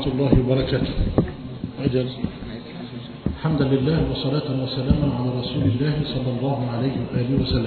ورحمة الله وبركاته أجل الحمد لله وصلاة وسلاما على رسول الله صلى الله عليه وآله وسلم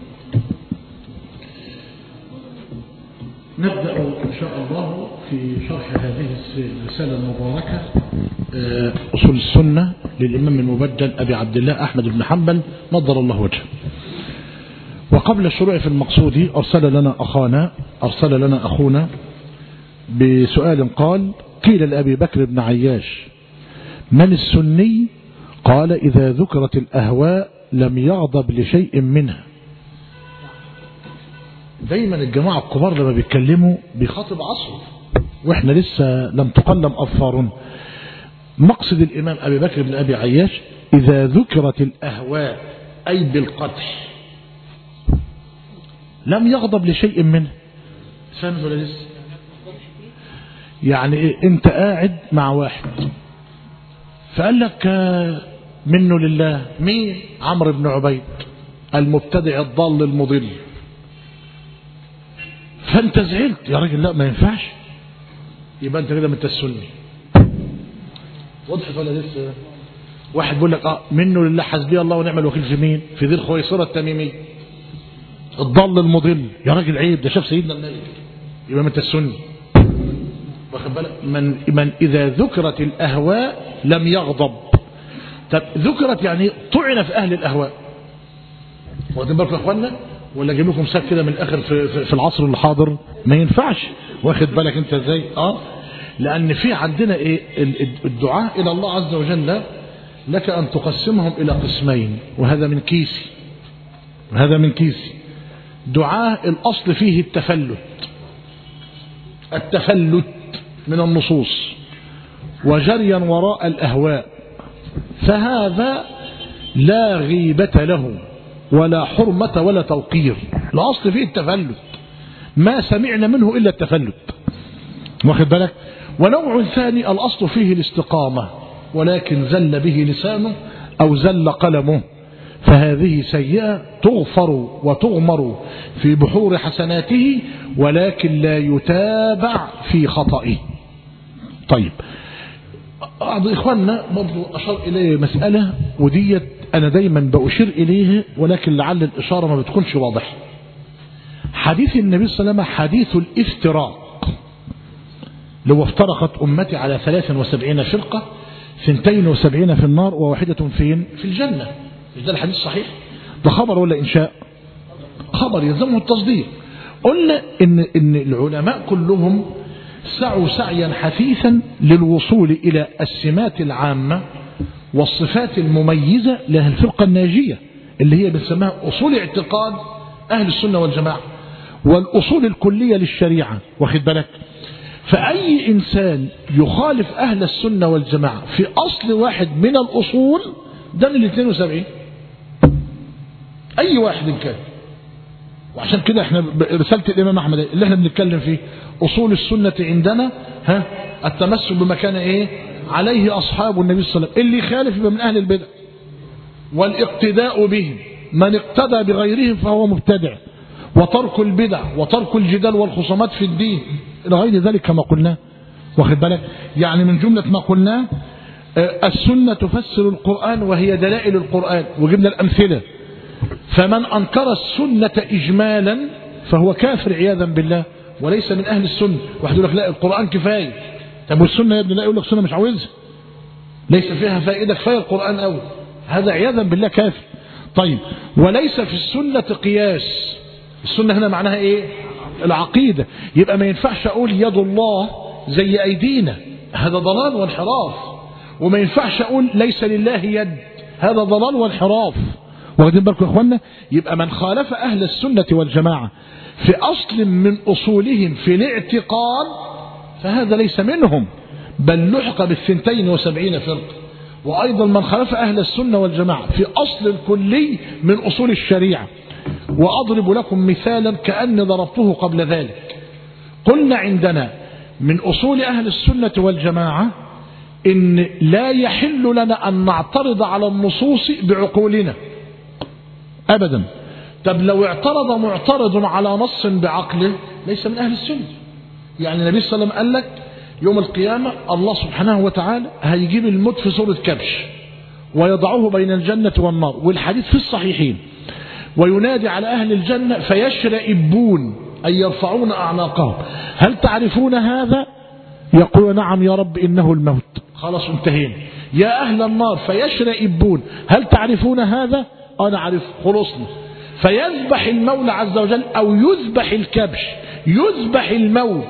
نبدأ إن شاء الله في شرح هذه الرسالة المباركة أصول السنة للإمام المبدل أبي عبد الله أحمد بن حنبل نظر الله وجهه وقبل الشروع في المقصود أرسل لنا أخانا أرسل لنا أخونا بسؤال قال قيل لأبي بكر بن عياش من السني قال إذا ذكرت الأهواء لم يغضب لشيء منها دايما الجماعة الكبار لما بيتكلموا بيخاطب عصره واحنا لسه لم تقلم أظفارنا مقصد الإمام أبي بكر بن أبي عياش إذا ذكرت الأهواء أي بالقدح لم يغضب لشيء منه فهمت ولا لسه يعني إيه انت قاعد مع واحد فقال لك منه لله مين عمرو بن عبيد المبتدع الضال المضل فانت زعلت يا راجل لا ما ينفعش يبقى انت كده من السني وضحت ولا لسه واحد بيقول لك اه منه لله حسبي الله ونعم الوكيل في مين في ذي الخويصره التميميه الضال المضل يا راجل عيب ده شاف سيدنا النبي يبقى من السني واخد بالك من من اذا ذكرت الاهواء لم يغضب طب ذكرت يعني طعن في اهل الاهواء واخدين بالكم يا اخوانا ولا اجيب لكم سك كده من الاخر في, في, في العصر الحاضر ما ينفعش واخد بالك انت ازاي اه لان في عندنا ايه الدعاء الى الله عز وجل لك ان تقسمهم الى قسمين وهذا من كيسي وهذا من كيسي دعاء الاصل فيه التفلت التفلت من النصوص وجريا وراء الاهواء فهذا لا غيبة له ولا حرمة ولا توقير الأصل فيه التفلت ما سمعنا منه إلا التفلت واخد بالك ونوع ثاني الأصل فيه الاستقامة ولكن زل به لسانه أو زل قلمه فهذه سيئة تغفر وتغمر في بحور حسناته ولكن لا يتابع في خطئه طيب بعض إخواننا برضو أشار إليه مسألة وديت أنا دايما بأشير إليه ولكن لعل الإشارة ما بتكونش واضحة حديث النبي صلى الله عليه وسلم حديث الافتراق لو افترقت أمتي على 73 فرقة 72 في النار وواحدة فين في الجنة مش ده الحديث صحيح ده خبر ولا إنشاء خبر يلزمه التصديق قلنا إن, إن العلماء كلهم سعوا سعيا حثيثا للوصول إلى السمات العامة والصفات المميزة لها الفرقة الناجية اللي هي بنسميها أصول اعتقاد أهل السنة والجماعة والأصول الكلية للشريعة واخد بالك فأي إنسان يخالف أهل السنة والجماعة في أصل واحد من الأصول ده من ال 72 أي واحد كان وعشان كده احنا رسالة الإمام أحمد اللي احنا بنتكلم فيه أصول السنة عندنا ها التمسك بما كان ايه عليه أصحاب النبي صلى الله عليه وسلم اللي يخالف يبقى من أهل البدع والاقتداء بهم من اقتدى بغيرهم فهو مبتدع وترك البدع وترك الجدال والخصومات في الدين إلى غير ذلك كما قلنا واخد بالك يعني من جملة ما قلناه السنة تفسر القرآن وهي دلائل القرآن وجبنا الأمثلة فمن أنكر السنة إجمالا فهو كافر عياذا بالله وليس من أهل السنة واحد يقول لك لا القرآن كفاية طب والسنة يا ابني لا يقول لك سنة مش عاوزها ليس فيها فائدة كفاية القرآن أول هذا عياذا بالله كافر طيب وليس في السنة قياس السنة هنا معناها ايه العقيدة يبقى ما ينفعش أقول يد الله زي أيدينا هذا ضلال وانحراف وما ينفعش أقول ليس لله يد هذا ضلال وانحراف واخدين بالكم يا اخوانا يبقى من خالف أهل السنة والجماعة في أصل من أصولهم في الاعتقاد فهذا ليس منهم بل لحق بالثنتين وسبعين فرقة وأيضا من خالف أهل السنة والجماعة في أصل الكلي من أصول الشريعة وأضرب لكم مثالا كأني ضربته قبل ذلك قلنا عندنا من أصول أهل السنة والجماعة إن لا يحل لنا أن نعترض على النصوص بعقولنا أبدا طب لو اعترض معترض على نص بعقله ليس من أهل السنة يعني النبي صلى الله عليه وسلم قال لك يوم القيامة الله سبحانه وتعالى هيجيب الموت في صورة كبش ويضعه بين الجنة والنار والحديث في الصحيحين وينادي على أهل الجنة فيشرئبون أي يرفعون أعناقهم هل تعرفون هذا يقول نعم يا رب إنه الموت خلاص انتهينا يا أهل النار فيشرئبون هل تعرفون هذا أنا أعرف خلصنا فيذبح المولى عز وجل أو يذبح الكبش يذبح الموت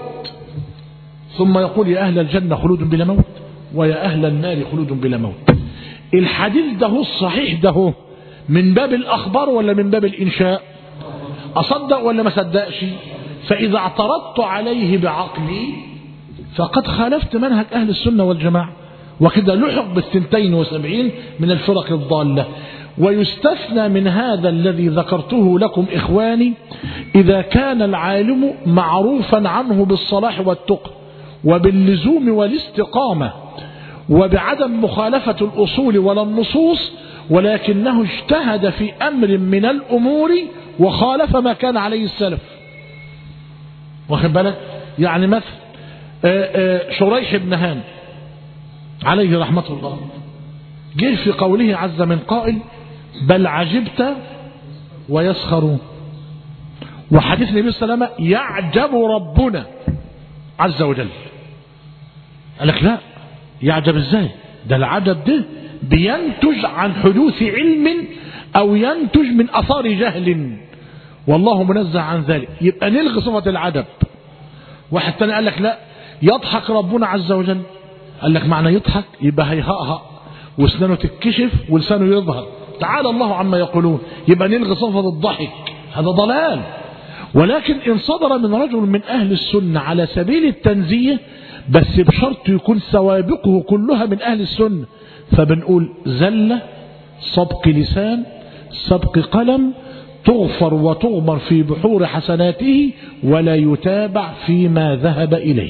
ثم يقول يا أهل الجنة خلود بلا موت ويا أهل النار خلود بلا موت الحديث ده الصحيح ده من باب الأخبار ولا من باب الإنشاء أصدق ولا ما صدقش فإذا اعترضت عليه بعقلي فقد خالفت منهج أهل السنة والجماعة وكده لحق بالثنتين وسبعين من الفرق الضالة ويستثنى من هذا الذي ذكرته لكم إخواني إذا كان العالم معروفا عنه بالصلاح والتقى وباللزوم والاستقامة وبعدم مخالفة الأصول ولا النصوص ولكنه اجتهد في أمر من الأمور وخالف ما كان عليه السلف واخد بالك يعني مثل شريح بن هان عليه رحمة الله جه في قوله عز من قائل بل عجبت ويسخرون وحديث النبي صلى الله عليه وسلم يعجب ربنا عز وجل قال لك لا يعجب ازاي ده العجب ده بينتج عن حدوث علم او ينتج من اثار جهل والله منزه عن ذلك يبقى نلغي صفة العجب واحد تاني قال لك لا يضحك ربنا عز وجل قال لك معنى يضحك يبقى هيهقهق واسنانه تتكشف ولسانه يظهر تعالى الله عما يقولون يبقى نلغي صفة الضحك هذا ضلال ولكن إن صدر من رجل من أهل السنة على سبيل التنزيه بس بشرط يكون سوابقه كلها من أهل السنة فبنقول زلة سبق لسان سبق قلم تغفر وتغمر في بحور حسناته ولا يتابع فيما ذهب إليه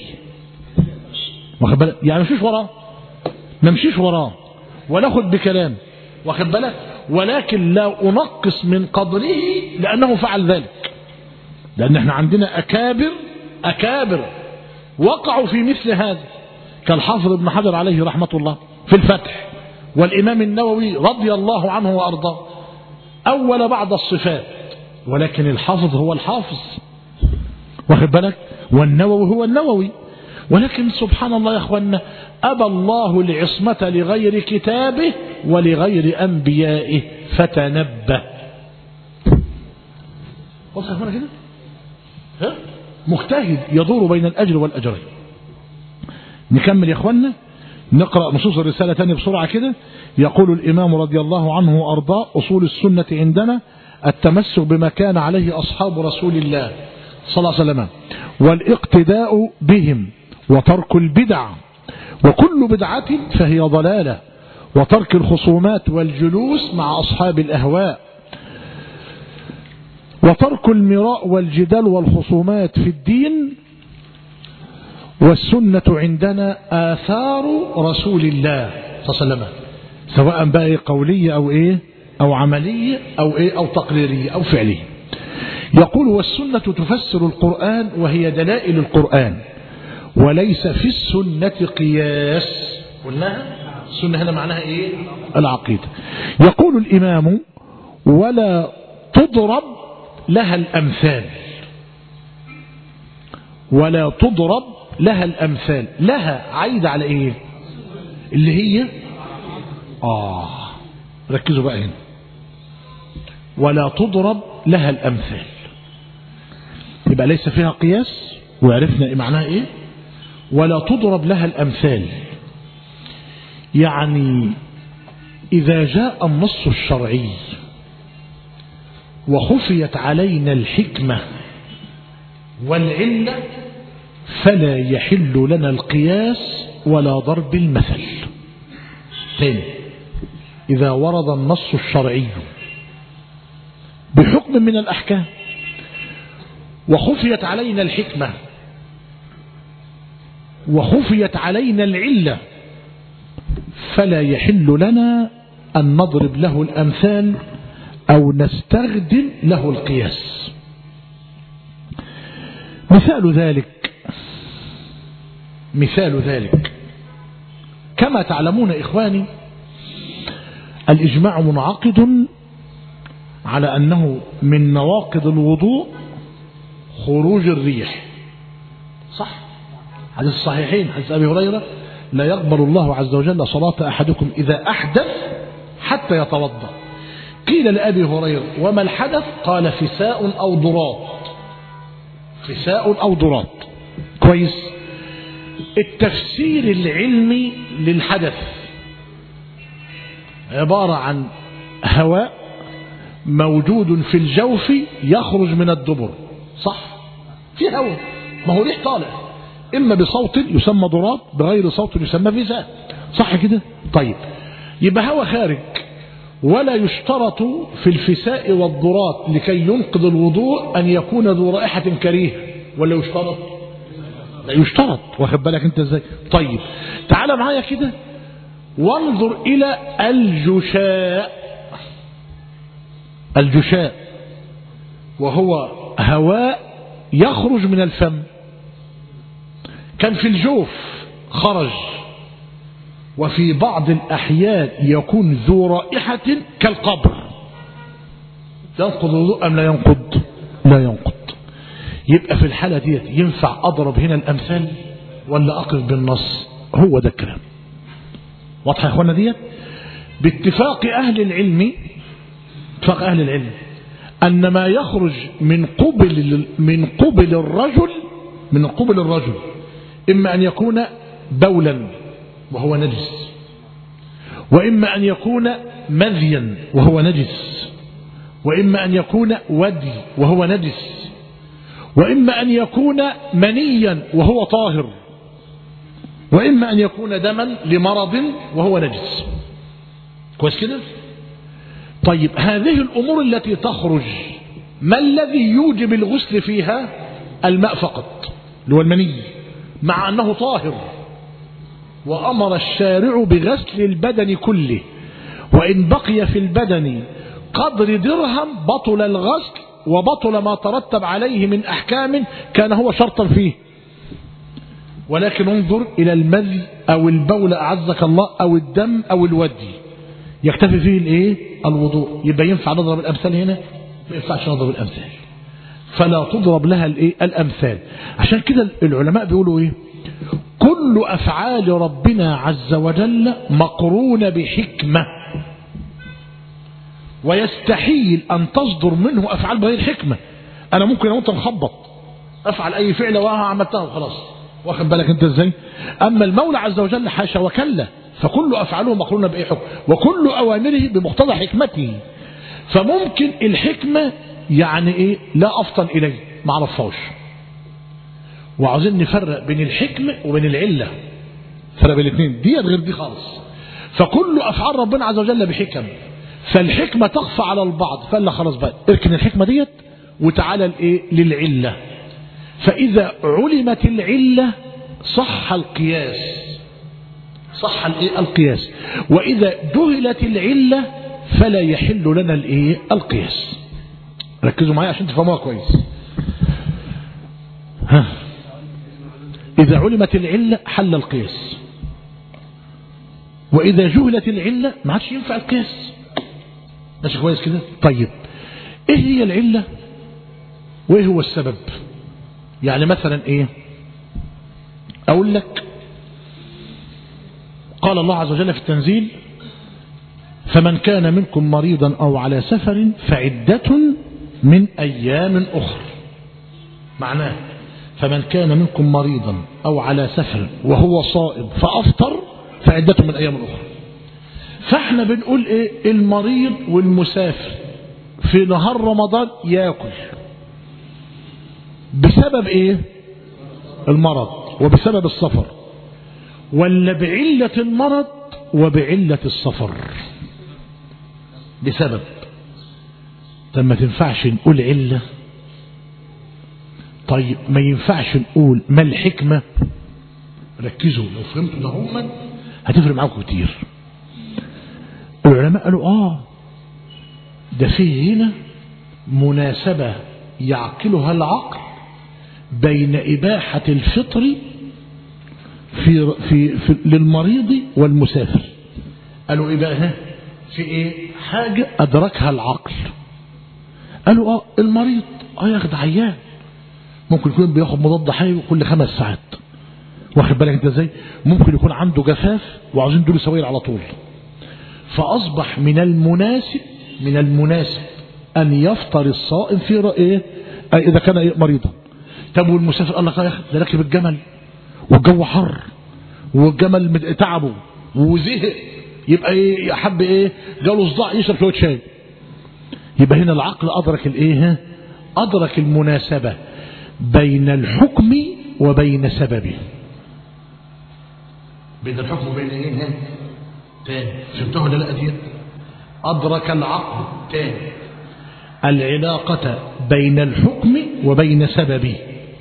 واخد بالك يعني مشيش وراه ما مشيش وراه وناخد بكلام واخد بالك ولكن لا أنقص من قدره لأنه فعل ذلك لأن احنا عندنا أكابر أكابر وقعوا في مثل هذا كالحافظ ابن حجر عليه رحمة الله في الفتح والإمام النووي رضي الله عنه وأرضاه أول بعض الصفات ولكن الحافظ هو الحافظ واخد بالك والنووي هو النووي ولكن سبحان الله يا أخوانا أبى الله العصمة لغير كتابه ولغير أنبيائه فتنبه وصل هنا كده ها مجتهد يدور بين الأجر والأجرين نكمل يا أخوانا نقرأ نصوص الرسالة تاني بسرعة كده يقول الإمام رضي الله عنه وأرضاه أصول السنة عندنا التمسك بما كان عليه أصحاب رسول الله صلى الله عليه وسلم والاقتداء بهم وترك البدع وكل بدعة فهي ضلالة وترك الخصومات والجلوس مع أصحاب الأهواء وترك المراء والجدال والخصومات في الدين والسنة عندنا آثار رسول الله صلى الله عليه وسلم سواء بقى قولية أو إيه أو عملية أو إيه أو تقريرية أو فعلية يقول والسنة تفسر القرآن وهي دلائل القرآن وليس في السنة قياس قلناها السنة هنا معناها إيه العقيدة يقول الإمام ولا تضرب لها الأمثال ولا تضرب لها الأمثال لها عايدة على إيه اللي هي آه ركزوا بقى هنا ولا تضرب لها الأمثال يبقى ليس فيها قياس وعرفنا إيه معناها إيه ولا تضرب لها الأمثال يعني إذا جاء النص الشرعي وخفيت علينا الحكمة والعلة فلا يحل لنا القياس ولا ضرب المثل ثاني إذا ورد النص الشرعي بحكم من الأحكام وخفيت علينا الحكمة وخفيت علينا العلة فلا يحل لنا أن نضرب له الأمثال أو نستخدم له القياس مثال ذلك مثال ذلك كما تعلمون إخواني الإجماع منعقد على أنه من نواقض الوضوء خروج الريح صح حديث الصحيحين حديث أبي هريرة لا يقبل الله عز وجل صلاة أحدكم إذا أحدث حتى يتوضأ قيل لأبي هريرة وما الحدث قال فساء أو ضراط فساء أو ضراط كويس التفسير العلمي للحدث عبارة عن هواء موجود في الجوف يخرج من الدبر صح في هواء ما هو ريح طالع إما بصوت يسمى ضراط بغير صوت يسمى فساء صح كده طيب يبقى هواء خارج ولا يشترط في الفساء والضراط لكي ينقض الوضوء أن يكون ذو رائحة كريهة ولا يشترط لا يشترط واخد بالك انت ازاي طيب تعال معايا كده وانظر الى الجشاء الجشاء وهو هواء يخرج من الفم كان في الجوف خرج وفي بعض الأحيان يكون ذو رائحة كالقبر ينقض الوضوء أم لا ينقض لا ينقض يبقى في الحالة دي ينفع أضرب هنا الأمثال ولا أقف بالنص هو ده الكلام واضح يا أخوانا ديت باتفاق أهل العلم اتفاق أهل العلم أن ما يخرج من قبل من قبل الرجل من قبل الرجل إما أن يكون بولا وهو نجس وإما أن يكون مذيا وهو نجس وإما أن يكون ودي وهو نجس وإما أن يكون منيا وهو طاهر وإما أن يكون دما لمرض وهو نجس كويس كده طيب هذه الأمور التي تخرج ما الذي يوجب الغسل فيها الماء فقط اللي هو المني مع أنه طاهر وأمر الشارع بغسل البدن كله وإن بقي في البدن قدر درهم بطل الغسل وبطل ما ترتب عليه من أحكام كان هو شرطا فيه ولكن انظر إلى المذي أو البول أعزك الله أو الدم أو الودي يكتفي فيه الايه الوضوء يبقى ينفع نضرب الأمثال هنا ما ينفعش نضرب الأمثال فلا تضرب لها الايه الأمثال عشان كده العلماء بيقولوا ايه كل أفعال ربنا عز وجل مقرونة بحكمة ويستحيل أن تصدر منه أفعال بغير حكمة أنا ممكن أنت مخبط أفعل أي فعل وها عملتها وخلاص واخد بالك أنت إزاي أما المولى عز وجل حاشا وكلا فكل أفعاله مقرونة بأي حكم وكل أوامره بمقتضى حكمته فممكن الحكمة يعني إيه لا أفطن إليه ما عرفهاش وعاوزين نفرق بين الحكمة وبين العلة فرق بين الاثنين ديت غير دي خالص فكل أفعال ربنا عز وجل بحكم فالحكمة تخفى على البعض فقال خلاص بقى اركن الحكمة ديت وتعالى الايه للعلة فإذا علمت العلة صح القياس صح الايه القياس وإذا جهلت العلة فلا يحل لنا الايه القياس ركزوا معايا عشان تفهموها كويس ها إذا علمت العلة حل القياس وإذا جهلت العلة ما عادش ينفع القياس ماشي كويس كده طيب ايه هي العلة وايه هو السبب يعني مثلا ايه اقول لك قال الله عز وجل في التنزيل فمن كان منكم مريضا او على سفر فعدة من ايام اخر معناه فمن كان منكم مريضا او على سفر وهو صائم فافطر فعدة من ايام اخر فاحنا بنقول ايه المريض والمسافر في نهار رمضان ياكل بسبب ايه المرض وبسبب السفر ولا بعلة المرض وبعلة السفر بسبب طب ما تنفعش نقول علة طيب ما ينفعش نقول ما الحكمة ركزوا لو فهمتوا ده هم هتفرق معاكم كتير العلماء قالوا آه ده فيه هنا مناسبة يعقلها العقل بين إباحة الفطر في, في, في للمريض والمسافر قالوا ايه بقى ها في ايه حاجة ادركها العقل قالوا اه المريض اه ياخد عيان ممكن يكون بياخد مضاد حيوي كل خمس ساعات واخد بالك انت ازاي ممكن يكون عنده جفاف وعاوزين دول سوائل على طول فاصبح من المناسب من المناسب ان يفطر الصائم في رأيه اذا كان إيه مريضا طب والمسافر قال لك يا اخي ده راكب الجمل والجو حر والجمل تعبه وزهق يبقى ايه يحب ايه جاله صداع يشرب شويه شاي يبقى هنا العقل ادرك الايه ادرك المناسبه بين الحكم وبين سببه بين الحكم وبين ايه تاني فهمتوها ولا لا دي ادرك العقل تاني العلاقه بين الحكم وبين سببه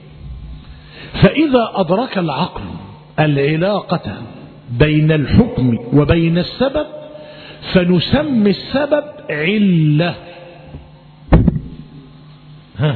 فاذا ادرك العقل العلاقه بين الحكم وبين السبب فنسمي السبب عله ها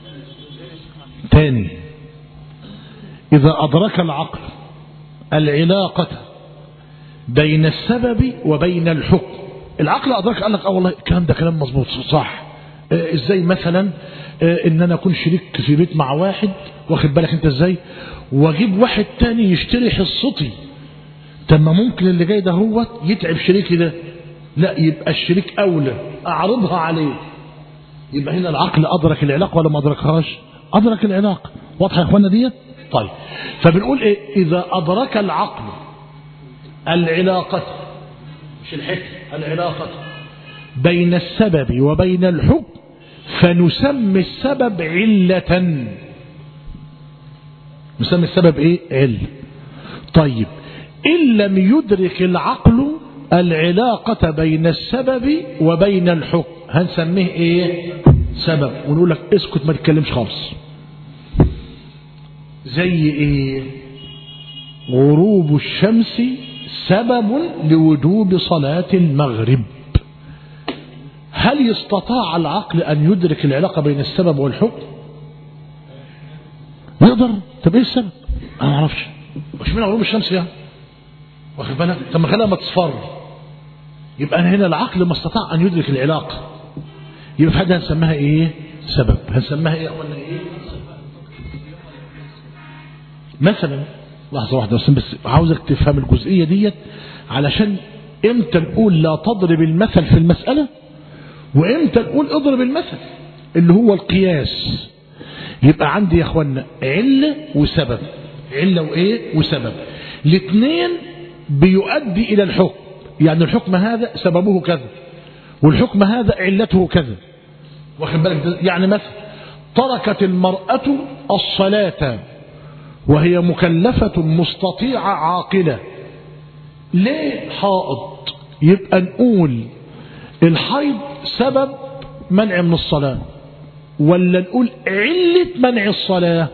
تاني إذا أدرك العقل العلاقة بين السبب وبين الحكم العقل أدرك قال لك اه والله الكلام ده كلام مظبوط صح آه ازاي مثلا آه ان انا اكون شريك في بيت مع واحد واخد بالك انت ازاي واجيب واحد تاني يشتري حصتي طب ما ممكن اللي جاي ده هو يتعب شريكي ده لا يبقى الشريك اولى اعرضها عليه يبقى هنا العقل ادرك العلاقه ولا ما ادركهاش ادرك العلاقه واضحه يا اخوانا ديت طيب فبنقول ايه اذا ادرك العقل العلاقه مش الحكم العلاقه بين السبب وبين الحكم فنسمي السبب عله نسمي السبب ايه عله طيب ان لم يدرك العقل العلاقه بين السبب وبين الحكم هنسميه ايه سبب ونقول لك اسكت ما تتكلمش خالص زي ايه غروب الشمس سبب لوجوب صلاة المغرب هل استطاع العقل أن يدرك العلاقة بين السبب والحكم يقدر طب ايه السبب انا ما اعرفش مش من غروب الشمس يعني واخد بالك طب ما خليها ما تصفر يبقى هنا العقل ما استطاع ان يدرك العلاقه يبقى في حاجه هنسميها ايه سبب هنسميها ايه ولا ايه مثلا لحظه واحده بس بس عاوزك تفهم الجزئيه ديت علشان امتى نقول لا تضرب المثل في المساله وامتى نقول اضرب المثل اللي هو القياس يبقى عندي يا اخوانا عله وسبب عله وايه وسبب الاثنين بيؤدي الى الحكم يعني الحكم هذا سببه كذا والحكم هذا علته كذا واخد بالك يعني مثلا تركت المرأة الصلاة وهي مكلفة مستطيعة عاقلة ليه حائض يبقى نقول الحيض سبب منع من الصلاة ولا نقول علة منع الصلاة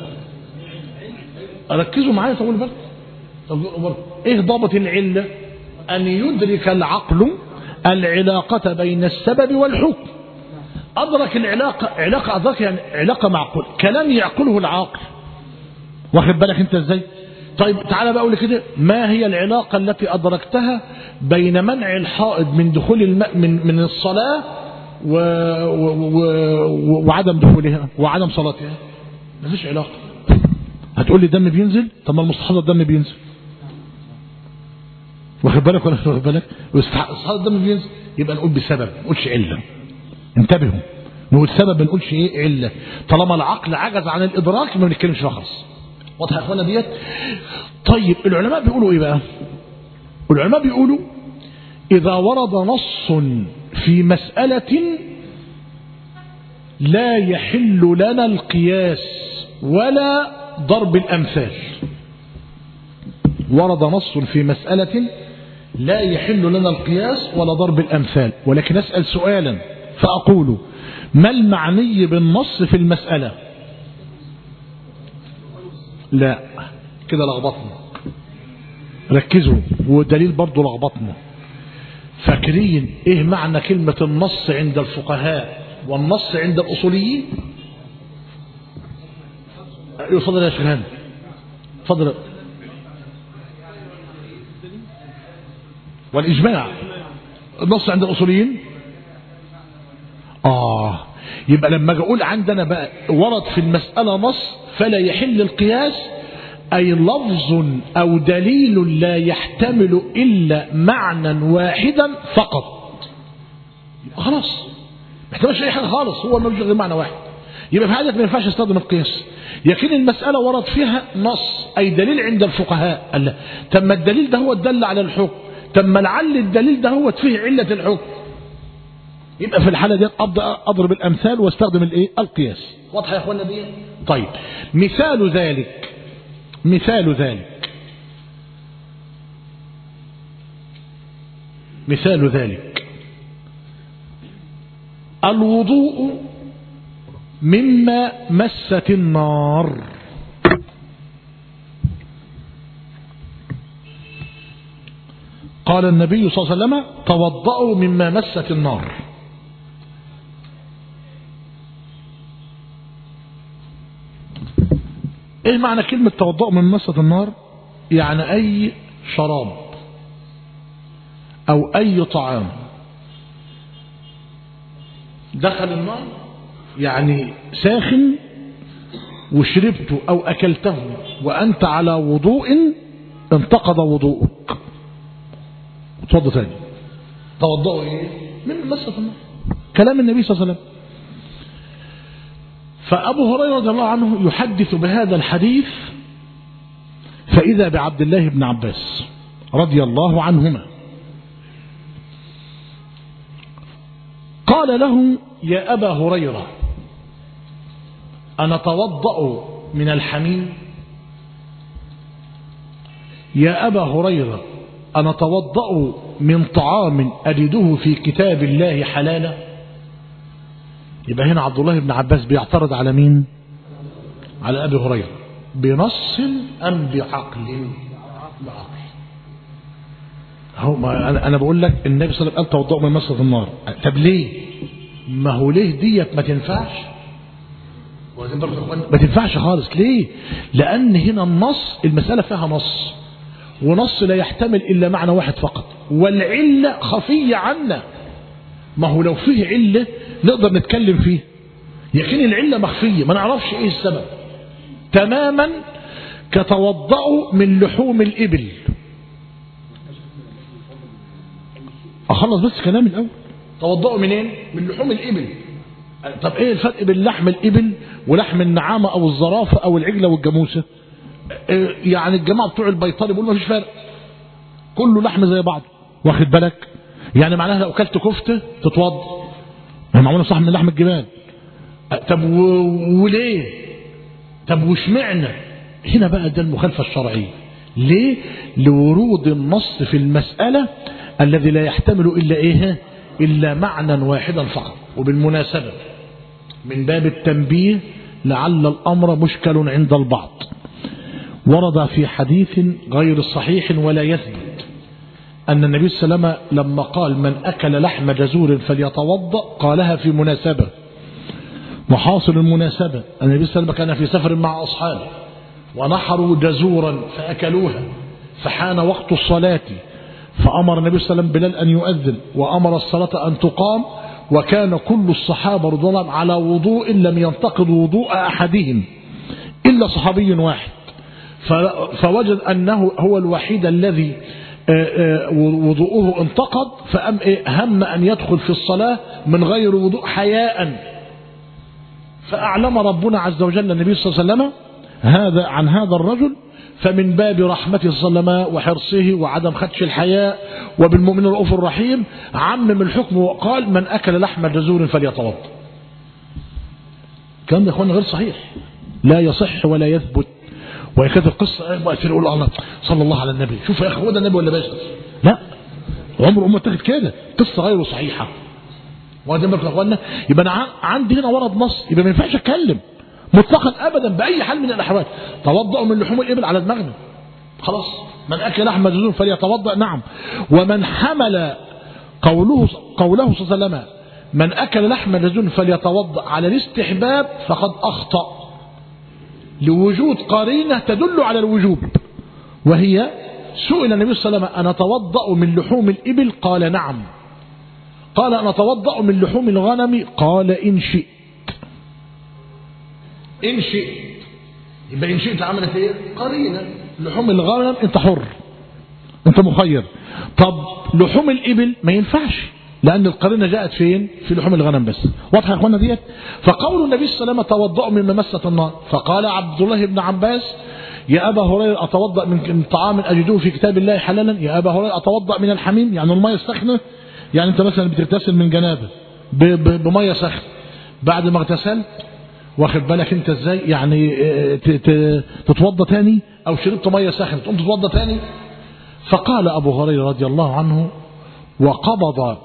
ركزوا معايا طول بالك ايه ضابط العلة ان يدرك العقل العلاقة بين السبب والحكم أدرك العلاقة علاقة أدرك يعني علاقة معقول كلام يعقله العاقل واخد بالك أنت إزاي طيب تعالى بقى أقول كده ما هي العلاقة التي أدركتها بين منع الحائض من دخول الماء من من الصلاة و... و... و... وعدم دخولها وعدم صلاتها مفيش علاقة هتقول لي الدم بينزل طب ما المستحاضة الدم بينزل واخد بالك ولا واخد بالك واستحاضة الدم بينزل يبقى نقول بسبب ما نقولش علة انتبهوا نقول سبب ما نقولش ايه علة طالما العقل عجز عن الادراك ما بنتكلمش فيها خالص واضح يا اخوانا ديت طيب العلماء بيقولوا ايه بقى العلماء بيقولوا اذا ورد نص في مسألة لا يحل لنا القياس ولا ضرب الامثال ورد نص في مسألة لا يحل لنا القياس ولا ضرب الأمثال ولكن أسأل سؤالا فأقول ما المعني بالنص في المسألة لا كده لخبطنا ركزوا ودليل برضو لخبطنا فاكرين ايه معنى كلمة النص عند الفقهاء والنص عند الأصوليين يفضل يا شيخان فضل والإجماع النص عند الأصوليين آه يبقى لما أجي أقول عندنا بقى ورد في المسألة نص فلا يحل القياس أي لفظ أو دليل لا يحتمل إلا معنى واحدا فقط يبقى خلاص ما يحتملش أي حاجة خالص هو ملوش غير معنى واحد يبقى في حاجة ما ينفعش استخدم القياس لكن المسألة ورد فيها نص أي دليل عند الفقهاء قال لا طب ما الدليل ده هو الدل على الحكم طب ما لعل الدليل ده هو فيه علة الحكم يبقى في الحالة دي أبدأ أضرب الأمثال واستخدم الإيه القياس واضحة يا أخوانا دي طيب مثال ذلك مثال ذلك مثال ذلك الوضوء مما مست النار قال النبي صلى الله عليه وسلم توضأوا مما مست النار ايه معنى كلمة توضأوا من مست النار يعني اي شراب او اي طعام دخل النار يعني ساخن وشربته او اكلته وانت على وضوء انتقض وضوءك اتفضل ثاني توضأوا ايه من مسة النار كلام النبي صلى الله عليه وسلم فأبو هريرة رضي الله عنه يحدث بهذا الحديث فإذا بعبد الله بن عباس رضي الله عنهما قال له يا أبا هريرة أنا توضأ من الحميم يا أبا هريرة أنا توضأ من طعام أجده في كتاب الله حلالا يبقى هنا عبد الله بن عباس بيعترض على مين على أبي هريرة بنص أم بعقل بعقل هو ما أنا, أنا بقول لك النبي صلى الله عليه وسلم قال توضأ من مسجد النار طب ليه ما هو ليه ديت ما تنفعش ما تنفعش خالص ليه لأن هنا النص المسألة فيها نص ونص لا يحتمل إلا معنى واحد فقط والعلة خفية عنا ما هو لو فيه علة نقدر نتكلم فيه لكن العلة مخفية ما نعرفش ايه السبب تماما كتوضأوا من لحوم الإبل أخلص بس كلامي الأول توضأوا منين من لحوم الإبل طب ايه الفرق بين لحم الإبل ولحم النعامة أو الزرافة أو العجلة والجاموسة يعني الجماعة بتوع البيطري بيقولوا مفيش فرق كله لحم زي بعض واخد بالك يعني معناها لو اكلت كفته تتوضا ما معموله صح من لحم الجبال طب و... وليه طب واشمعنى هنا بقى ده المخالفه الشرعيه ليه لورود النص في المساله الذي لا يحتمل الا ايه الا معنى واحدا فقط وبالمناسبه من باب التنبيه لعل الامر مشكل عند البعض ورد في حديث غير صحيح ولا يثبت أن النبي صلى الله عليه وسلم لما قال من أكل لحم جزور فليتوضأ قالها في مناسبة وحاصل المناسبة أن النبي صلى الله عليه وسلم كان في سفر مع أصحابه ونحروا جزورا فأكلوها فحان وقت الصلاة فأمر النبي صلى الله عليه وسلم بلال أن يؤذن وأمر الصلاة أن تقام وكان كل الصحابة رضي الله على وضوء لم ينتقض وضوء أحدهم إلا صحابي واحد فوجد أنه هو الوحيد الذي وضوءه انتقض فأم هم أن يدخل في الصلاة من غير وضوء حياء فأعلم ربنا عز وجل النبي صلى الله عليه وسلم هذا عن هذا الرجل فمن باب رحمته صلى الله عليه وسلم وحرصه وعدم خدش الحياء وبالمؤمن الرؤوف الرحيم عمم الحكم وقال من أكل لحم جزور فليتوضا كلام يا اخوانا غير صحيح لا يصح ولا يثبت وهي كانت القصة مؤثر يقول الله صلى الله على النبي شوف يا أخي هو ده النبي ولا باشا لا عمره ما اتخذ كده قصة غير صحيحة وهذا يا اخوانا يبقى انا عندي هنا ورد نص يبقى ما ينفعش اتكلم مطلقا ابدا باي حال من الاحوال توضأوا من لحوم الابل على دماغنا خلاص من اكل لحم مجنون فليتوضأ نعم ومن حمل قوله قوله صلى الله عليه وسلم من اكل لحم مجنون فليتوضأ على الاستحباب فقد اخطأ لوجود قرينة تدل على الوجوب وهي سئل النبي صلى الله عليه وسلم أنا أتوضأ من لحوم الإبل قال نعم قال أنا أتوضأ من لحوم الغنم قال إن شئت إن شئت يبقى إن شئت عملت إيه قرينة لحوم الغنم أنت حر أنت مخير طب لحوم الإبل ما ينفعش لأن القرينة جاءت فين في لحوم الغنم بس واضحة يا أخوانا ديت فقول النبي صلى الله عليه وسلم توضأوا مما مست النار فقال عبد الله بن عباس يا أبا هريرة أتوضأ من طعام أجده في كتاب الله حلالا يا أبا هريرة أتوضأ من الحميم يعني المية السخنة يعني أنت مثلا بتغتسل من جنابة بمية سخنة بعد ما اغتسلت واخد بالك انت ازاي يعني تتوضى تاني او شربت ميه ساخنه تقوم تتوضى تاني فقال ابو هريره رضي الله عنه وقبض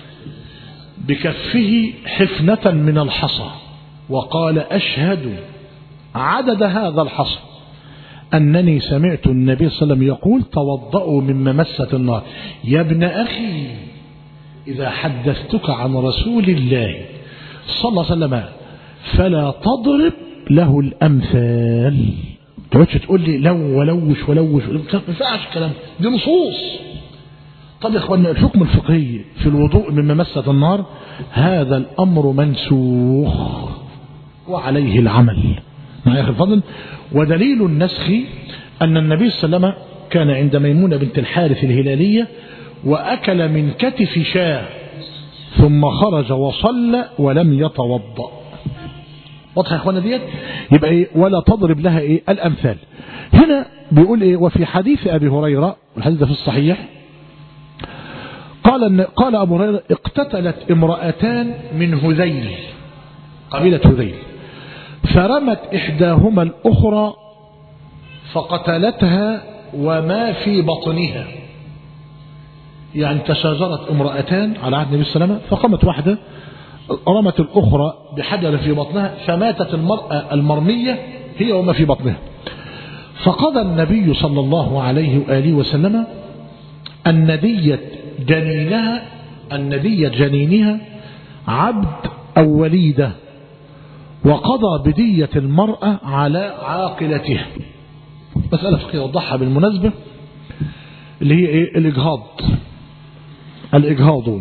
بكفه حفنة من الحصى وقال أشهد عدد هذا الحصى أنني سمعت النبي صلى الله عليه وسلم يقول توضأوا مما مست النار يا ابن أخي إذا حدثتك عن رسول الله صلى الله عليه وسلم فلا تضرب له الأمثال تقعدش تقول لي لو ولوش ولوش ما ينفعش الكلام دي نصوص طب يا اخوانا الحكم الفقهي في الوضوء مما مست النار هذا الأمر منسوخ وعليه العمل معي أخي الفضل ودليل النسخ أن النبي صلى الله عليه وسلم كان عند ميمونة بنت الحارث الهلالية وأكل من كتف شاه ثم خرج وصلى ولم يتوضأ واضح يا اخوانا ديت يبقى ايه ولا تضرب لها ايه الامثال هنا بيقول ايه وفي حديث ابي هريره والحديث ده في الصحيح قال ان قال ابو هريره اقتتلت امراتان من هذيل قبيله هذيل فرمت احداهما الاخرى فقتلتها وما في بطنها يعني تشاجرت امرأتان على عهد النبي صلى الله عليه وسلم فقامت واحدة رمت الأخرى بحجر في بطنها فماتت المرأة المرمية هي وما في بطنها فقضى النبي صلى الله عليه وآله وسلم أن دية جنينها أن دية جنينها عبد أو وليدة وقضى بدية المرأة على عاقلتها مسألة فقهية وضحها بالمناسبة اللي هي إيه الإجهاض الإجهاض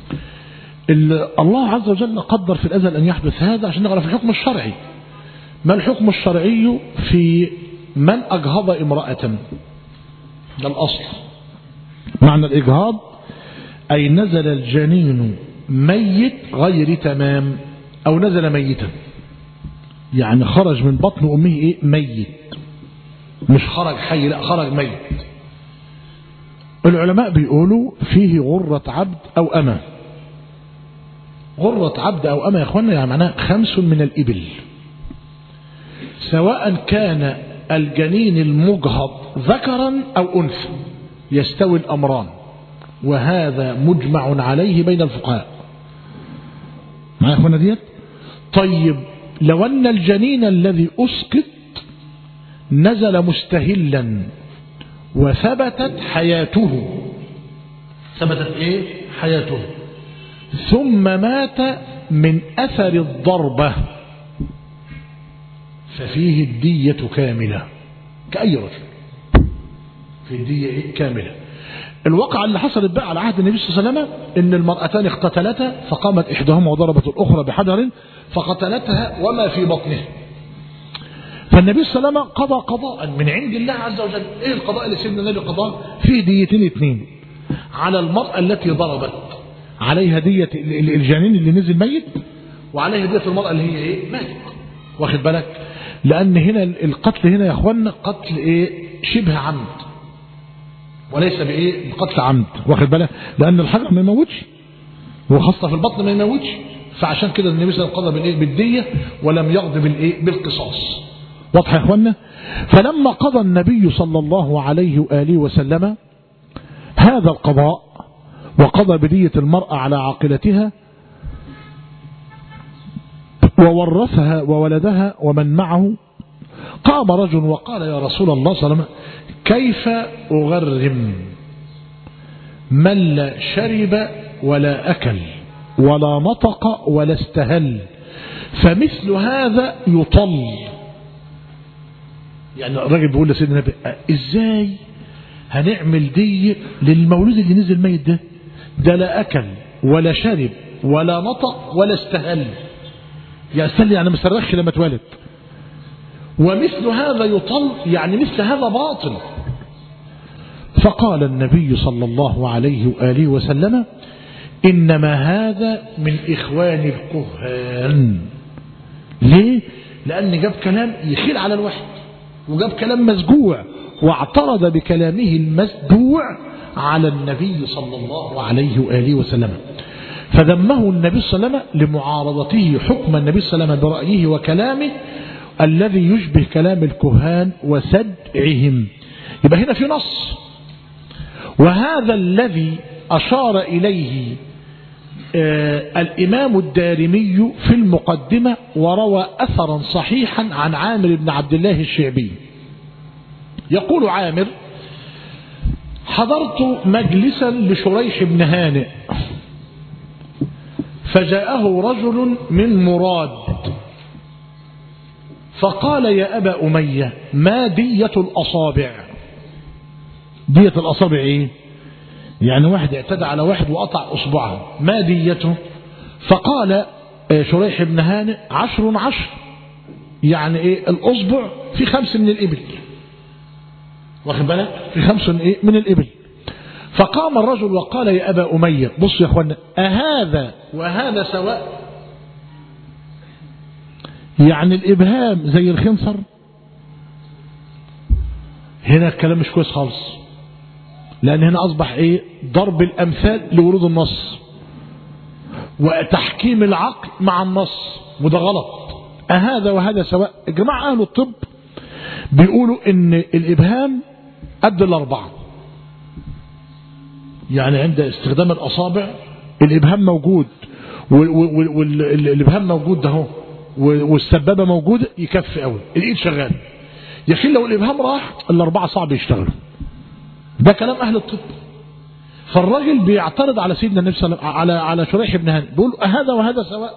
الله عز وجل قدر في الأزل أن يحدث هذا عشان نعرف الحكم الشرعي ما الحكم الشرعي في من أجهض امرأة ده الأصل معنى الإجهاض أي نزل الجنين ميت غير تمام أو نزل ميتا يعني خرج من بطن أمه إيه ميت مش خرج حي لا خرج ميت العلماء بيقولوا فيه غرة عبد أو أمة غرة عبد أو أمة يا أخوانا يعني معناها خمس من الإبل سواء كان الجنين المجهض ذكرا أو أنثى يستوي الأمران وهذا مجمع عليه بين الفقهاء معايا يا أخوانا ديت طيب لو أن الجنين الذي أسقط نزل مستهلا وثبتت حياته ثبتت ايه حياته ثم مات من اثر الضربة ففيه الدية كاملة كأي رجل في الدية إيه؟ كاملة الواقع اللي حصلت بقى على عهد النبي صلى الله عليه وسلم ان المرأتان اقتتلتا فقامت احداهما وضربت الاخرى بحجر فقتلتها وما في بطنها فالنبي صلى الله عليه وسلم قضى قضاء من عند الله عز وجل ايه القضاء اللي سيدنا النبي قضاه فيه ديتين اثنين على المرأة التي ضربت عليها دية الجنين اللي نزل ميت وعليها دية المرأة اللي هي ايه ماتت واخد بالك لان هنا القتل هنا يا اخوانا قتل ايه شبه عمد وليس بايه بقتل عمد واخد بالك لان الحجر ما يموتش وخاصة في البطن ما يموتش فعشان كده النبي صلى الله عليه وسلم قضى بالايه بالدية ولم يقضي بالايه بالقصاص واضح يا اخوانا فلما قضى النبي صلى الله عليه وآله وسلم هذا القضاء وقضى بدية المرأة على عاقلتها وورثها وولدها ومن معه قام رجل وقال يا رسول الله صلى الله عليه وسلم كيف أغرم من لا شرب ولا أكل ولا نطق ولا استهل فمثل هذا يطل يعني الراجل بيقول لسيدنا النبي ازاي هنعمل دي للمولود اللي نزل ميت ده ده لا أكل ولا شرب ولا نطق ولا استهل يا استهل يعني ما صرخش لما اتولد ومثل هذا يطل يعني مثل هذا باطل فقال النبي صلى الله عليه وآله وسلم إنما هذا من إخوان الكهان ليه؟ لأن جاب كلام يخيل على الواحد وجاب كلام مسجوع واعترض بكلامه المسجوع على النبي صلى الله عليه وآله وسلم فذمه النبي صلى الله عليه وسلم لمعارضته حكم النبي صلى الله عليه وسلم برأيه وكلامه الذي يشبه كلام الكهان وسدعهم يبقى هنا في نص وهذا الذي أشار إليه آه الإمام الدارمي في المقدمة وروى أثرا صحيحا عن عامر بن عبد الله الشعبي يقول عامر حضرت مجلسا لشريح بن هانئ فجاءه رجل من مراد فقال يا أبا أمية ما دية الأصابع دية الأصابع إيه يعني واحد اعتدى على واحد وقطع أصبعه ما ديته فقال شريح بن هانئ عشر عشر يعني إيه الأصبع في خمس من الإبل واخد بالك في خمس من, إيه؟ من الإبل فقام الرجل وقال يا أبا أمية بص يا أخوانا أهذا وهذا سواء يعني الإبهام زي الخنصر هنا الكلام مش كويس خالص لأن هنا أصبح إيه ضرب الأمثال لورود النص وتحكيم العقل مع النص وده غلط أهذا وهذا سواء جماعة أهل الطب بيقولوا إن الإبهام قد الأربعة يعني عند استخدام الأصابع الإبهام موجود والإبهام موجود ده هو والسبابة موجودة يكفي قوي الإيد شغال يا لو الإبهام راح الأربعة صعب يشتغلوا ده كلام أهل الطب فالراجل بيعترض على سيدنا النبي صلى الله عليه وسلم على على شريح بن هانئ بيقول هذا وهذا سواء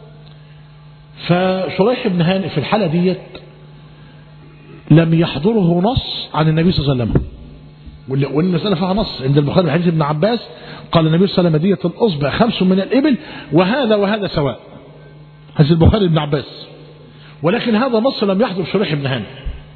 فشريح بن هانئ في الحالة ديت لم يحضره نص عن النبي صلى الله عليه وسلم والمسألة فيها نص عند البخاري حديث ابن عباس قال النبي صلى الله عليه وسلم دية الأصبع خمس من الإبل وهذا وهذا سواء حديث البخاري ابن عباس ولكن هذا نص لم يحضر شريح بن هانئ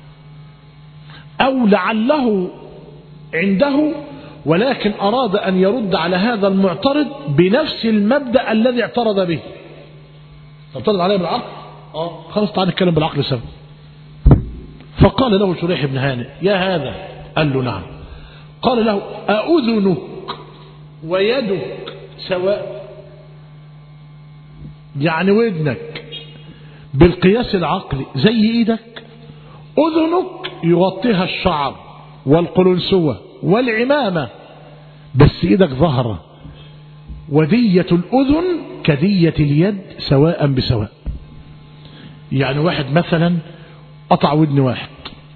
أو لعله عنده ولكن أراد أن يرد على هذا المعترض بنفس المبدأ الذي اعترض به اعترض عليه بالعقل اه خلاص تعال نتكلم بالعقل سوا فقال له شريح بن هانئ يا هذا قال له نعم قال له أأذنك ويدك سواء يعني ودنك بالقياس العقلي زي ايدك اذنك يغطيها الشعر والقلنسوة والعمامة بس ايدك ظهرة ودية الأذن كدية اليد سواء بسواء يعني واحد مثلا قطع ودن واحد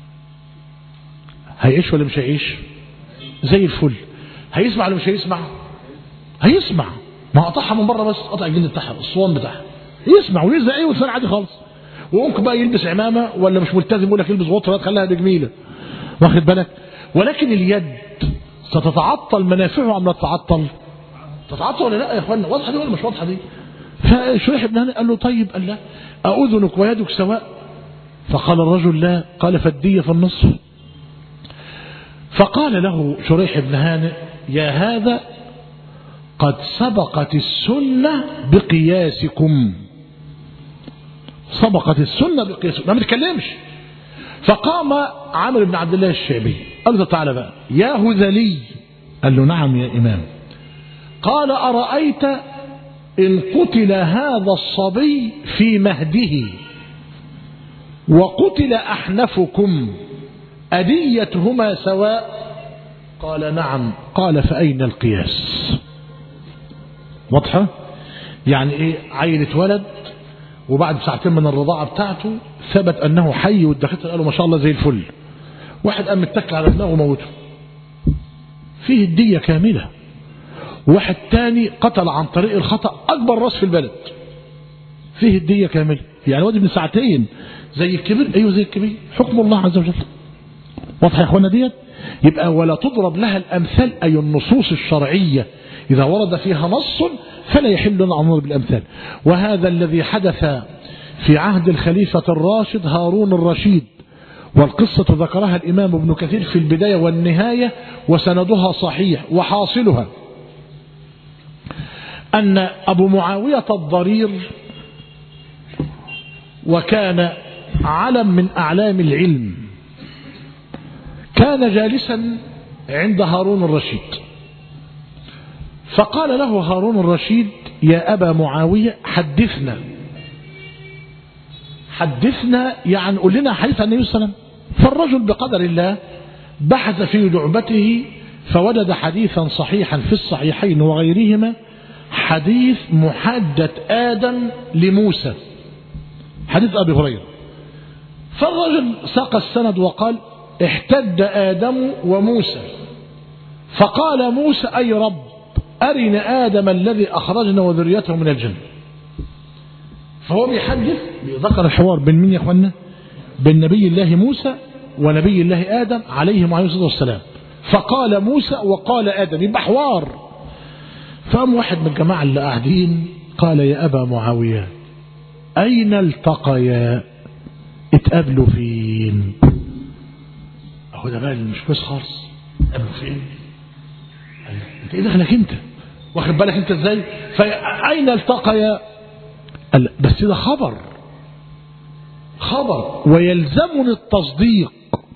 هيعيش ولا مش هيعيش زي الفل هيسمع ولا مش هيسمع هيسمع ما قطعها من بره بس قطع الجلد بتاعها الصوان بتاعها يسمع ويزق ايه ويتفرج عادي خالص وممكن بقى يلبس عمامه ولا مش ملتزم يقول لك يلبس غطره تخليها بجميله واخد بالك ولكن اليد ستتعطل منافعها ام لا تتعطل تتعطل ولا لا يا اخوانا واضحه دي ولا مش واضحه دي فشريح بن هانئ قال له طيب قال لا أذنك ويدك سواء فقال الرجل لا قال فالدية في النصف فقال له شريح بن هانئ يا هذا قد سبقت السنة بقياسكم سبقت السنة بقياسكم ما بتكلمش فقام عامر بن عبد الله الشعبي قال له تعالى بقى يا هذلي قال له نعم يا إمام قال أرأيت إن قتل هذا الصبي في مهده وقتل أحنفكم أديتهما سواء قال نعم قال فأين القياس واضحة يعني ايه عيل اتولد وبعد ساعتين من الرضاعة بتاعته ثبت انه حي والدكاتره قالوا ما شاء الله زي الفل واحد قام متكل على دماغه وموته فيه الدية كاملة واحد تاني قتل عن طريق الخطأ أكبر راس في البلد فيه الدية كاملة يعني واد ابن ساعتين زي الكبير أيوه زي الكبير حكم الله عز وجل واضح يا اخوانا ديت يبقى ولا تضرب لها الامثال اي النصوص الشرعيه اذا ورد فيها نص فلا يحل لنا ان نضرب الامثال وهذا الذي حدث في عهد الخليفه الراشد هارون الرشيد والقصة ذكرها الإمام ابن كثير في البداية والنهاية وسندها صحيح وحاصلها أن أبو معاوية الضرير وكان علم من أعلام العلم كان جالسا عند هارون الرشيد فقال له هارون الرشيد يا أبا معاوية حدثنا حدثنا يعني قول لنا حديث عن النبي صلى الله عليه وسلم فالرجل بقدر الله بحث في لعبته فوجد حديثا صحيحا في الصحيحين وغيرهما حديث محادة آدم لموسى حديث أبي هريرة فالرجل ساق السند وقال احتد آدم وموسى فقال موسى أي رب أرنا آدم الذي أخرجنا وذريته من الجنة فهو بيحدث ذكر الحوار بين مين يا اخوانا بين نبي الله موسى ونبي الله آدم عليهم عليه الصلاة والسلام فقال موسى وقال آدم يبقى حوار فقام واحد من الجماعة اللي قاعدين قال يا أبا معاوية أين التقيا اتقابلوا فين أهو ده بقى مش كويس خالص اتقابلوا فين انت ايه دخلك انت واخد بالك انت ازاي فأين التقيا قال بس ده خبر خبر ويلزمني التصديق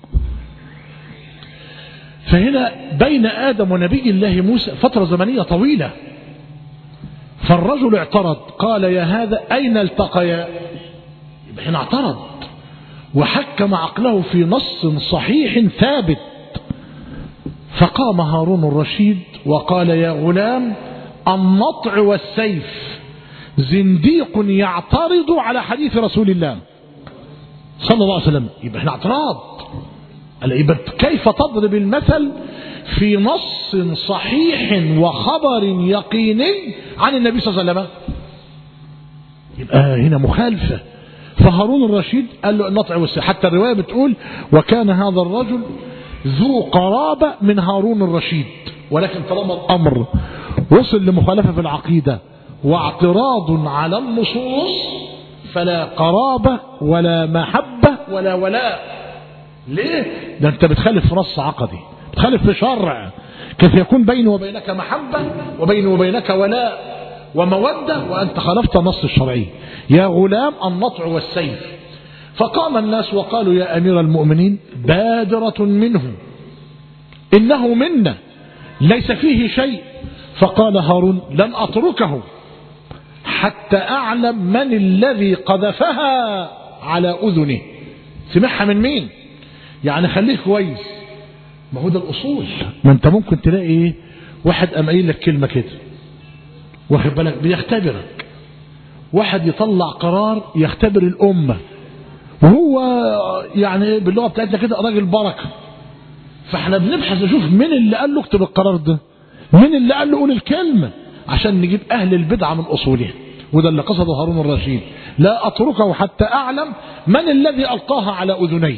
فهنا بين آدم ونبي الله موسى فترة زمنية طويلة فالرجل اعترض قال يا هذا أين التقيا يبقى هنا اعترض وحكم عقله في نص صحيح ثابت فقام هارون الرشيد وقال يا غلام النطع والسيف زنديق يعترض على حديث رسول الله صلى الله عليه وسلم يبقى احنا اعتراض يبقى كيف تضرب المثل في نص صحيح وخبر يقيني عن النبي صلى الله عليه وسلم يبقى هنا مخالفة فهارون الرشيد قال له النطع والسيف حتى الرواية بتقول وكان هذا الرجل ذو قرابة من هارون الرشيد ولكن طالما الأمر وصل لمخالفة في العقيدة واعتراض على النصوص فلا قرابة ولا محبة ولا ولاء ليه ده انت بتخالف في نص عقدي بتخالف في شرع كيف يكون بيني وبينك محبة وبيني وبينك ولاء ومودة وأنت خالفت النص الشرعي يا غلام النطع والسيف فقام الناس وقالوا يا أمير المؤمنين بادرة منه إنه منا ليس فيه شيء فقال هارون لن أتركه حتى أعلم من الذي قذفها على أذنه سمعها من مين يعني خليه كويس ما هو ده الأصول ما أنت ممكن تلاقي إيه واحد قام قايل لك كلمة كده واخد بالك بيختبرك واحد يطلع قرار يختبر الأمة وهو يعني باللغة بتاعتنا كده راجل بركة فاحنا بنبحث نشوف مين اللي قال له اكتب القرار ده مين اللي قال له قول الكلمة عشان نجيب أهل البدعة من أصولها وده اللي قصده هارون الرشيد لا أتركه حتى أعلم من الذي ألقاها على أذني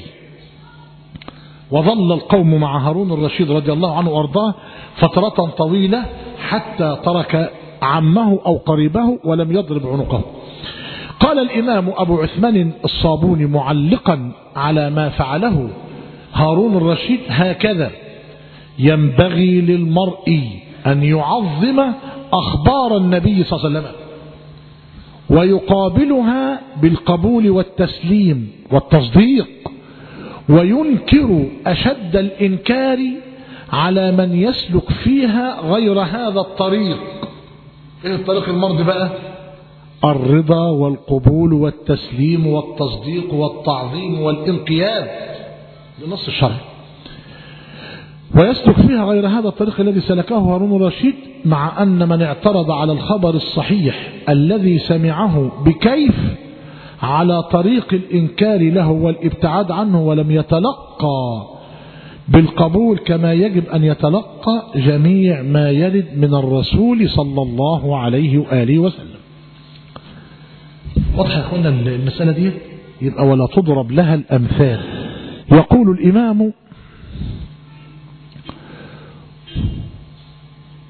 وظل القوم مع هارون الرشيد رضي الله عنه وأرضاه فترة طويلة حتى ترك عمه أو قريبه ولم يضرب عنقه قال الإمام أبو عثمان الصابوني معلقا على ما فعله هارون الرشيد هكذا ينبغي للمرء أن يعظم أخبار النبي صلى الله عليه وسلم ويقابلها بالقبول والتسليم والتصديق وينكر أشد الإنكار على من يسلك فيها غير هذا الطريق ايه الطريق المرضي بقى الرضا والقبول والتسليم والتصديق والتعظيم والانقياد لنص الشرع ويسلك فيها غير هذا الطريق الذي سلكه هارون الرشيد مع أن من اعترض على الخبر الصحيح الذي سمعه بكيف على طريق الإنكار له والابتعاد عنه ولم يتلقى بالقبول كما يجب أن يتلقى جميع ما يرد من الرسول صلى الله عليه وآله وسلم واضح يا أخوانا المسألة دي يبقى ولا تضرب لها الأمثال يقول الإمام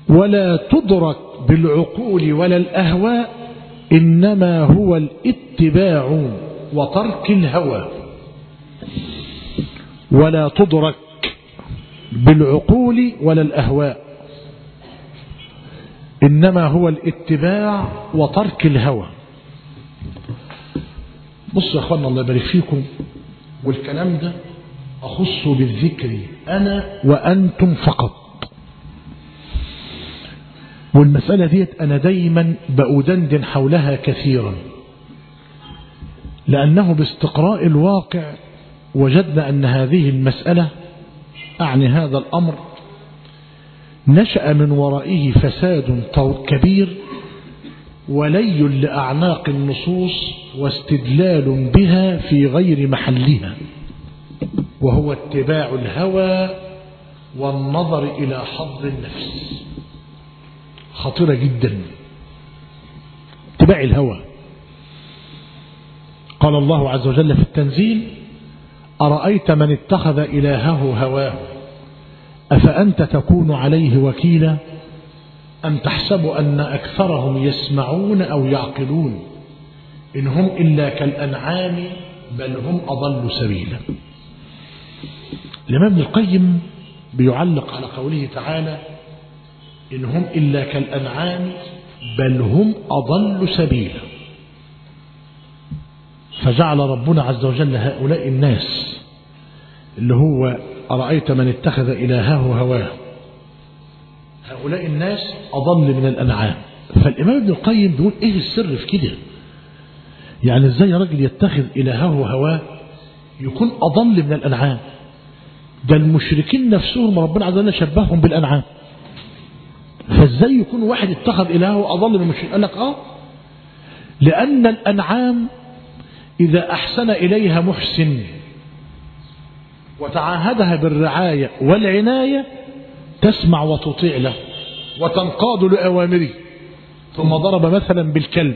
ولا تدرك بالعقول ولا الأهواء إنما هو الاتباع وترك الهوى ولا تدرك بالعقول ولا الأهواء إنما هو الاتباع وترك الهوى بصوا يا أخوانا الله يبارك فيكم والكلام ده أخص بالذكر أنا وأنتم فقط والمسألة ديت أنا دايما بأدندن حولها كثيرا لأنه باستقراء الواقع وجدنا أن هذه المسألة أعني هذا الأمر نشأ من ورائه فساد كبير ولي لأعناق النصوص واستدلال بها في غير محلها وهو اتباع الهوى والنظر إلى حظ النفس خطيرة جدا اتباع الهوى قال الله عز وجل في التنزيل أرأيت من اتخذ إلهه هواه أفأنت تكون عليه وكيلا أم تحسب أن أكثرهم يسمعون أو يعقلون إن هم إلا كالأنعام بل هم أضل سبيلا الإمام ابن القيم بيعلق على قوله تعالى إن هم إلا كالأنعام بل هم أضل سبيلا فجعل ربنا عز وجل هؤلاء الناس اللي هو أرأيت من اتخذ إلهه هواه هؤلاء الناس أضل من الأنعام فالإمام ابن القيم بيقول إيه السر في كده يعني إزاي راجل يتخذ إلهه هواه يكون أضل من الأنعام ده المشركين نفسهم ربنا عز وجل شبههم بالأنعام فازاي يكون واحد اتخذ إلهه أضل من المشركين قال لك آه لأن الأنعام إذا أحسن إليها محسن وتعاهدها بالرعاية والعناية تسمع وتطيع له وتنقاد لأوامره ثم ضرب مثلا بالكلب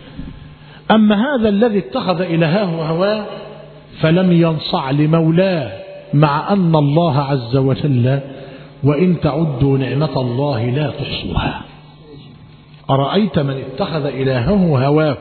أما هذا الذي اتخذ إلهه هواه فلم ينصع لمولاه مع أن الله عز وجل وإن تعدوا نعمة الله لا تحصوها أرأيت من اتخذ إلهه هواه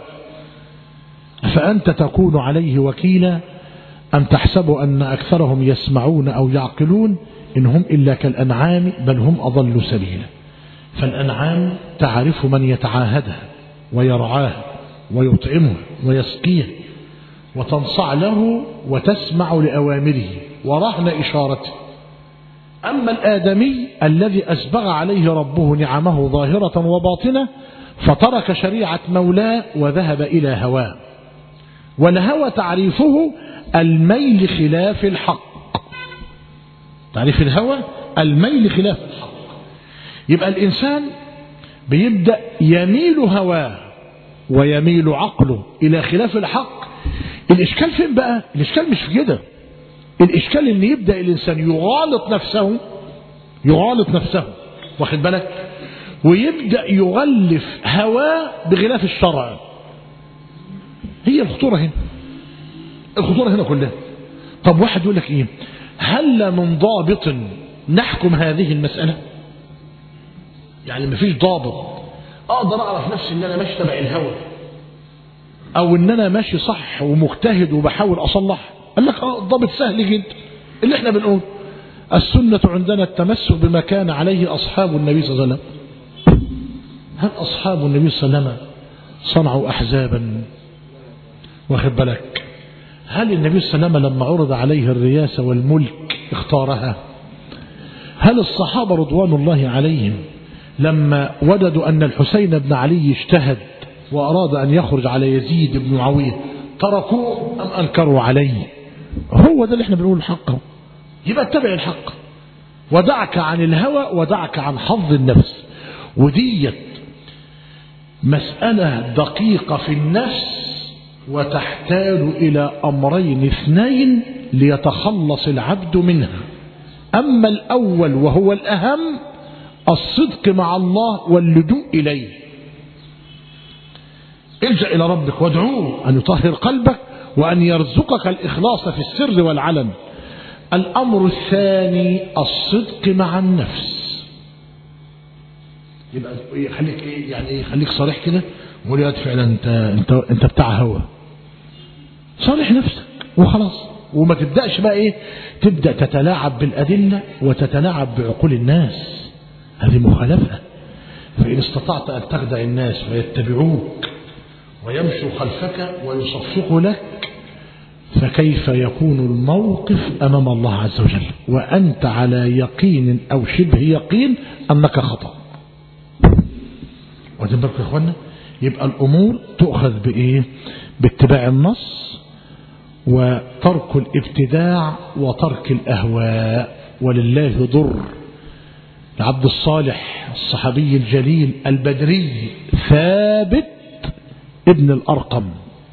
فأنت تكون عليه وكيلا أم تحسب أن أكثرهم يسمعون أو يعقلون إن هم إلا كالأنعام بل هم أضل سبيلا فالأنعام تعرف من يتعاهدها ويرعاها ويطعمها ويسقيها وتنصع له وتسمع لأوامره ورهن إشارته أما الآدمي الذي أسبغ عليه ربه نعمه ظاهرة وباطنة فترك شريعة مولاه وذهب إلى هواه والهوى تعريفه الميل خلاف الحق تعريف الهوى الميل خلاف الحق يبقى الإنسان بيبدأ يميل هواه ويميل عقله إلى خلاف الحق الإشكال فين بقى الإشكال مش في كده الإشكال إن يبدأ الإنسان يغالط نفسه يغالط نفسه واخد بالك ويبدأ يغلف هواه بخلاف الشرع هي الخطورة هنا الخطورة هنا كلها طب واحد يقول لك ايه هل من ضابط نحكم هذه المسألة يعني مفيش ضابط اقدر اعرف نفسي ان انا ماشي تبع الهوى او ان انا ماشي صح ومجتهد وبحاول اصلح قال لك اه الضابط سهل جدا اللي احنا بنقول السنة عندنا التمسك بما كان عليه أصحاب النبي صلى الله عليه وسلم هل أصحاب النبي صلى الله عليه وسلم صنعوا أحزابا واخد بالك هل النبي صلى الله عليه وسلم لما عرض عليه الرياسة والملك اختارها هل الصحابة رضوان الله عليهم لما وجدوا أن الحسين بن علي اجتهد وأراد أن يخرج على يزيد بن معاوية تركوه أم أنكروا عليه هو ده اللي احنا بنقول الحق يبقى اتبع الحق ودعك عن الهوى ودعك عن حظ النفس وديت مسألة دقيقة في النفس وتحتاج إلى أمرين اثنين ليتخلص العبد منها أما الأول وهو الأهم الصدق مع الله واللجوء إليه الجأ إلى ربك وادعوه أن يطهر قلبك وأن يرزقك الإخلاص في السر والعلن الأمر الثاني الصدق مع النفس يبقى إيه خليك ايه يعني ايه خليك صريح كده وقول يا واد فعلا انت انت انت بتاع هوا صالح نفسك وخلاص وما تبداش بقى ايه تبدا تتلاعب بالادله وتتلاعب بعقول الناس هذه مخالفه فان استطعت ان تخدع الناس فيتبعوك ويمشوا خلفك ويصفقوا لك فكيف يكون الموقف امام الله عز وجل وانت على يقين او شبه يقين انك خطأ واخدين بالكم يا اخوانا يبقى الامور تؤخذ بايه باتباع النص وترك الابتداع وترك الاهواء ولله ضر العبد الصالح الصحابي الجليل البدري ثابت ابن الارقم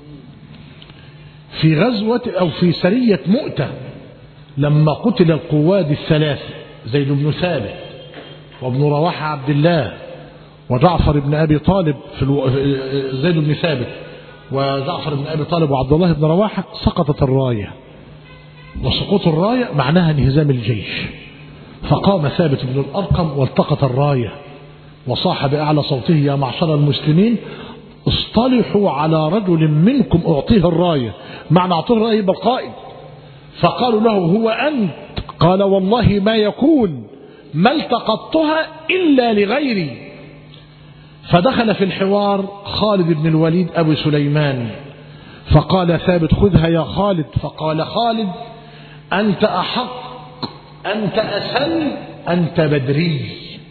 في غزوة أو في سرية مؤتة لما قتل القواد الثلاثة زيد بن ثابت وابن رواحة عبد الله وجعفر بن أبي طالب في الو... زيد بن ثابت وجعفر بن أبي طالب وعبد الله بن رواحة سقطت الراية وسقوط الراية معناها انهزام الجيش فقام ثابت بن الأرقم والتقط الراية وصاح بأعلى صوته يا معشر المسلمين اصطلحوا على رجل منكم أعطيه الراية معنى أعطيه الراية بالقائد فقالوا له هو أنت قال والله ما يكون ما التقطتها إلا لغيري فدخل في الحوار خالد بن الوليد أبو سليمان فقال ثابت خذها يا خالد فقال خالد أنت أحق أنت أسل أنت بدري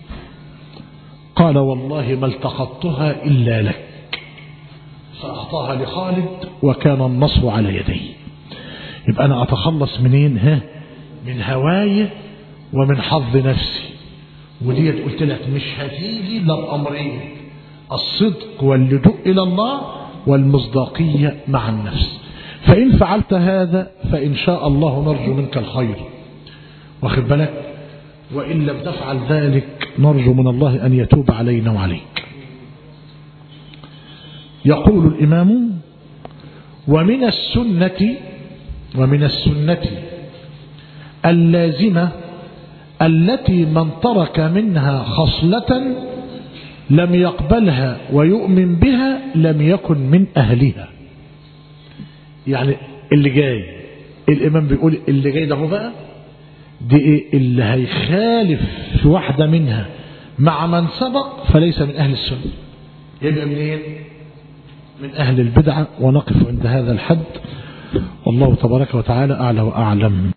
قال والله ما التقطتها إلا لك فأعطاها لخالد وكان النصر على يديه يبقى أنا أتخلص منين ها من هواية ومن حظ نفسي وديت قلت لك مش هتيجي إلا بأمرين الصدق واللجوء إلى الله والمصداقية مع النفس فإن فعلت هذا فإن شاء الله نرجو منك الخير واخد بالك وإن لم تفعل ذلك نرجو من الله أن يتوب علينا وعليك يقول الإمام ومن السنة ومن السنة اللازمة التي من ترك منها خصلة لم يقبلها ويؤمن بها لم يكن من أهلها يعني اللي جاي الإمام بيقول اللي جاي ده هو بقى دي إيه اللي هيخالف في واحدة منها مع من سبق فليس من أهل السنة يبقى منين من أهل البدعة ونقف عند هذا الحد والله تبارك وتعالى أعلى وأعلم